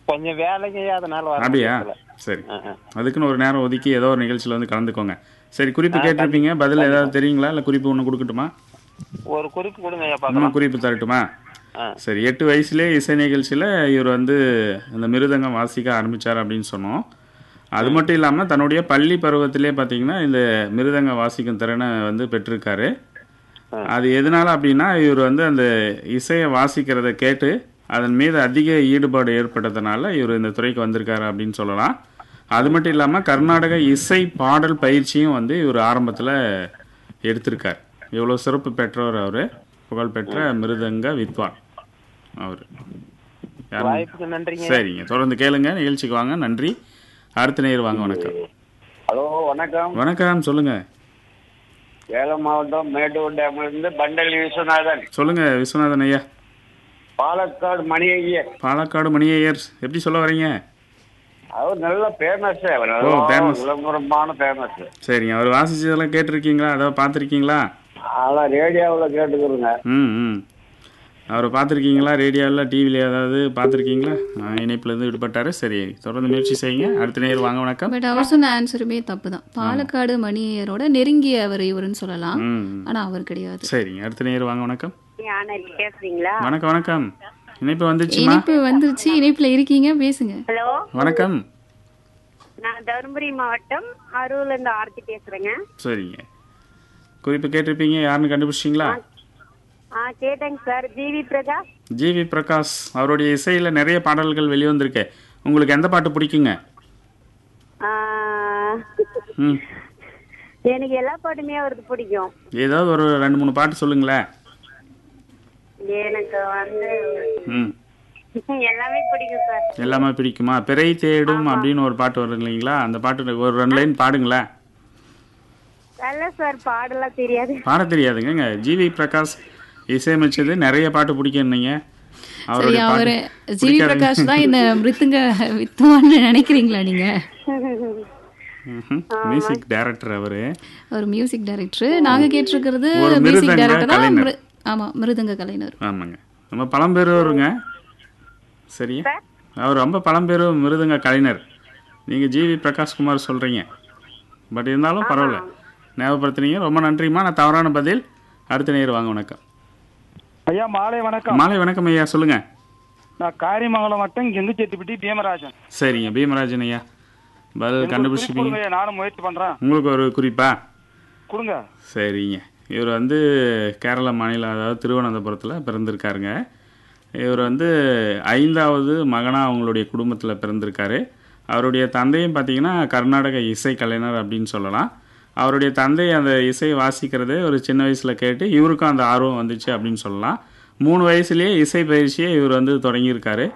கொஞ்சம் வேலைங்க அதனால வர அப்படியா முடியல. சரி ஆ, ஆ. அதுக்குன்னு ஒரு நேரம் ஒதுக்கி ஏதோ ஒரு நிகழ்ச்சியில் வந்து கலந்துக்கோங்க சரி குறிப்பு கேட்டிருப்பீங்க பதில் ஏதாவது தெரியுங்களா இல்லை குறிப்பு ஒன்று கொடுக்கட்டுமா ஒரு குறிப்பு கொடுங்க ஐயா நம்ம பார்க்கலாம் குறிப்பு தரட்டுமா ஆ. சரி எட்டு வயசுலேயே இசை நிகழ்ச்சியில் இவர் வந்து இந்த மிருதங்கம் வாசிக்க ஆரம்பித்தார் அப்படின்னு சொன்னோம் அது மட்டும் இல்லாமல் தன்னுடைய பள்ளி பருவத்திலே பார்த்தீங்கன்னா இந்த மிருதங்க வாசிக்கும் திறனை வந்து பெற்றிருக்காரு அது எதனால அப்படின்னா இவர் வந்து அந்த இசையை வாசிக்கிறத கேட்டு அதன் மீது அதிக ஈடுபாடு ஏற்பட்டதுனால இவர் இந்த துறைக்கு வந்திருக்காரு அப்படின்னு சொல்லலாம் அது மட்டும் இல்லாமல் கர்நாடக இசை பாடல் பயிற்சியும் வந்து இவர் ஆரம்பத்தில் எடுத்திருக்கார் இவ்வளோ சிறப்பு பெற்றவர் அவர் புகழ்பெற்ற மிருதங்க வித்வான் அவர் வாய்ப்புக்கு நன்றிங்க சரிங்க தொடர்ந்து கேளுங்க நிகழ்ச்சிக்கு வாங்க நன்றி அடுத்த நேர் வாங்க வணக்கம் ஹலோ வணக்கம் வணக்கம் சொல்லுங்க சேலம் மாவட்டம் மேட்டூர் டேம்ல இருந்து பண்டலி விஸ்வநாதன் சொல்லுங்க விஸ்வநாதன் ஐயா பாலக்காடு மணி ஐயர் பாலக்காடு மணியையர் எப்படி சொல்ல வரீங்க அவர் நல்ல ஃபேமஸ் ஓ, famous. விளம்பரமான ஃபேமஸ் சரிங்க அவர் வாசிச்சதெல்லாம் கேட்டிருக்கீங்களா அதாவது பார்த்துருக்கீங்களா அதான் ரேடியோவில் கேட்டுக்கிறோங்க ம் ம் அவரை பார்த்துருக்கீங்களா ரேடியோவில் டிவியில் ஏதாவது பார்த்துருக்கீங்களா இணைப்புலேருந்து விடுபட்டாரு சரி தொடர்ந்து முயற்சி செய்யுங்க அடுத்த நேர் வாங்க வணக்கம் பட் அவர் சொன்ன ஆன்சருமே தப்பு தான் பாலக்காடு மணியரோட நெருங்கிய அவர் இவருன்னு சொல்லலாம் ம் ம். ஆனா அவர் கிடையாது சரிங்க அடுத்த நேர் வாங்க வணக்கம் ஆனந்த் பேசுறீங்களா வணக்கம் வணக்கம் இணைப்பு வந்துச்சுமா இணைப்பு வந்துருச்சு இணைப்புல இருக்கீங்க பேசுங்க ஹலோ வணக்கம் நான் தருமபுரி மாவட்டம் அரூர்ல இருந்து ஆர்த்தி பேசுறேங்க சரிங்க குறிப்பு கேட்டிருப்பீங்க யாருன்னு கண்டுபிடிச்சிங்களா ஆ கேட்டேங்க sir G V Prakash G V Prakash அவருடைய இசையில் நிறைய பாடல்கள் வெளிவந்திருக்கு உங்களுக்கு எந்த பாட்டு பிடிக்குங்க ஆ, ம் எனக்கு எல்லா பாட்டுமே அவருக்கு பிடிக்கும் ஏதாவது ஒரு ரெண்டு மூணு பாட்டு சொல்லுங்களேன் எனக்கு வந்து ம் எல்லாமே பிடிக்கும் சார் எல்லாமே பிடிக்குமா பிறை தேடும் அப்படின்னு ஒரு பாட்டு வரும் இல்லைங்களா அந்த பாட்டு ஒரு ரெண்டு லைன் பாடுங்களேன் நல்ல சார் பாடலாம் தெரியாது பாட தெரியாதுங்க ஜிவி பிரகாஷ் இசையமைச்சது நிறைய பாட்டு பிடிக்குன்னீங்க சரி அவருடைய அவரு பாட்டு ஜிவி பிடிக்காதுங்க. பிரகாஷ் தான் இந்த மிருத்துங்க வித்துவான்னு நினைக்கிறீங்களா நீங்க ம்ஹும். மியூசிக் டைரக்டர் அவரு அவர் மியூசிக் டைரக்டர் நாங்க கேட்டிருக்கிறது ஒரு மியூசிக் மிருதங்க டைரக்டர் தான் கலைஞர். மிரு- ஆமா மிருதங்க கலைஞர் ஆமாங்க நம்ம பழம்பெருவருங்க சரியா அவர் ரொம்ப பழம்பெரும் மிருதங்க கலைஞர் நீங்கள் ஜிவி பிரகாஷ்குமார் சொல்கிறீங்க பட் இருந்தாலும் பரவாயில்ல ஞாபகப்படுத்துனீங்க ரொம்ப நன்றிம்மா நான் தவறான பதில் அடுத்த நேர் வாங்க வணக்கம் ஐயா மாலை வணக்கம் மாலை வணக்கம் ஐயா சொல்லுங்க நான் காரியமங்கலம் வட்டம் கெங்குச்செட்டிப்பட்டி பீமராஜன் சரிங்க பீமராஜன் ஐயா பதில் எனக்கு ஒரு குறிப்பு கண்டுபிடிச்சிப்பீங்க கொடுங்க ஐயா, நானும் முயற்சி பண்றேன் உங்களுக்கு ஒரு குறிப்பா கொடுங்க சரிங்க இவர் வந்து கேரள மாநிலம் அதாவது திருவனந்தபுரத்தில் பிறந்திருக்காருங்க இவர் வந்து ஐந்தாவது மகனாக அவங்களுடைய குடும்பத்தில் பிறந்திருக்காரு அவருடைய தந்தையும் பார்த்தீங்கன்னா கர்நாடக இசை கலைஞர் அப்படின்னு சொல்லலாம் அவருடைய தந்தை அந்த இசை வாசிக்கிறதே ஒரு சின்ன வயசில் கேட்டு இவருக்கும் அந்த ஆர்வம் வந்துச்சு அப்படின்னு சொல்லலாம் மூணு வயசுலேயே இசை பயிற்சியை இவர் வந்து தொடங்கியிருக்காரு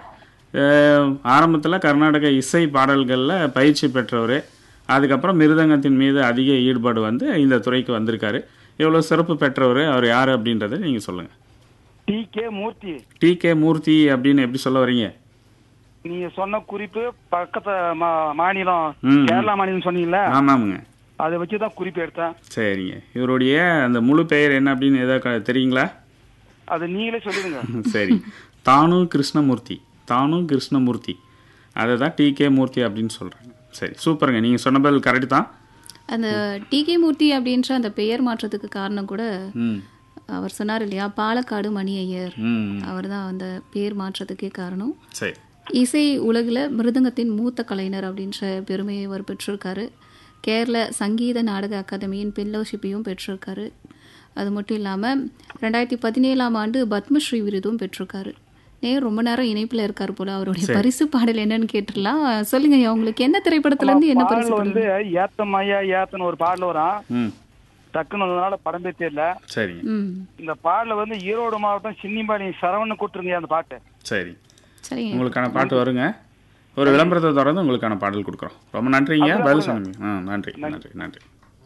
ஆரம்பத்தில் கர்நாடக இசை பாடல்களில் பயிற்சி பெற்றவர் அதுக்கப்புறம் மிருதங்கத்தின் மீது அதிக ஈடுபாடு வந்து இந்த துறைக்கு வந்திருக்காரு எவ்வளோ சிறப்பு பெற்றவர் அவர் யார் அப்படின்றத நீங்கள் சொல்லுங்கள் T K Murthy T K Murthy அப்படின்னு எப்படி சொல்ல வரீங்க நீங்க சொன்ன குறிப்பு பக்கத்து மா- மாநிலம் ம். கேரளா மாநிலம் சொன்னீங்கல்ல ஆமாமுங்க அதை வச்சுதான் குறிப்பு எடுத்தேன் சரிங்க இவருடைய அந்த முழு பெயர் என்ன அப்படின்னு ஏதாவது க- தெரியுங்களா அது நீங்களே சொல்லிடுங்க சரி தானு கிருஷ்ணமூர்த்தி தானு கிருஷ்ணமூர்த்தி அதை தான் டி கே மூர்த்தி அப்படின்னு சொல்கிறாங்க சரி சூப்பருங்க நீங்கள் சொன்ன பதில் கரெக்டு தான் அந்த டி கே மூர்த்தி அப்படின்ற அந்த பெயர் மாற்றத்துக்கு காரணம் கூட ம் அவர் சொன்னார் இல்லையா பாலக்காடு மணி ஐயர் ம் அவர் தான் அந்த பேர் மாற்றத்துக்கே காரணம் சரி இசை உலகில் மிருதங்கத்தின் மூத்த கலைஞர் அப்படின்ற பெருமையை அவர் பெற்றிருக்காரு கேரள சங்கீத நாடக அகாதமியின் ஃபெல்லோஷிப்பையும் பெற்றிருக்காரு அது மட்டும் இல்லாமல் ரெண்டாயிரத்தி பதினேழாம் ஆண்டு பத்மஸ்ரீ விருதும் பெற்றிருக்காரு நேர் ரொம்ப நேரம் இணைப்பில் இருக்கார் போல அவருடைய பரிசு பாடல் என்னன்னு கேட்டுடலாம் சொல்லுங்க ஐயா, உங்களுக்கு என்ன திரைப்படத்துல இருந்து என்ன பரிசு பாடல் வந்து பாடல்? ஏத்தம் ஐயா ஏத்தன்னு ஒரு பாடல் வரும் ம் டக்குன்னு வந்ததுனால படம் பேர் தெரியல சரிங்க ம் இந்த பாடல வந்து ஈரோடு மாவட்டம் சின்னிபாடி சரவணன் கூட்டுருங்க அந்த பாட்டு சரி சரிங்க உங்களுக்கான பாட்டு வருங்க ஒரு விளம்பரத்தை தொடர்ந்து உங்களுக்கான பாடல் கொடுக்குறோம் ரொம்ப நன்றிங்க பதில் சொன்னீங்க ஆ நன்றி நன்றி நன்றி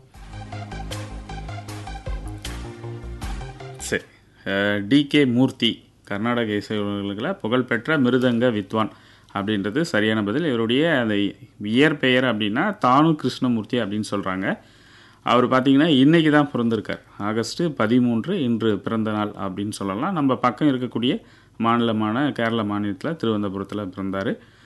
சரி டிகே மூர்த்தி கர்நாடக இசைகளில் புகழ்பெற்ற மிருதங்க வித்வான் அப்படின்றது சரியான பதில் இவருடைய அந்த இயற்பெயர் அப்படின்னா தானு கிருஷ்ணமூர்த்தி அப்படின்னு சொல்கிறாங்க அவர் பார்த்தீங்கன்னா இன்னைக்கு தான் பிறந்திருக்கார் ஆகஸ்ட் பதிமூன்று இன்று பிறந்த நாள் அப்படின்னு சொல்லலாம் நம்ம பக்கம் இருக்கக்கூடிய மாநிலமான கேரள மாநிலத்தில் திருவனந்தபுரத்தில் பிறந்தார்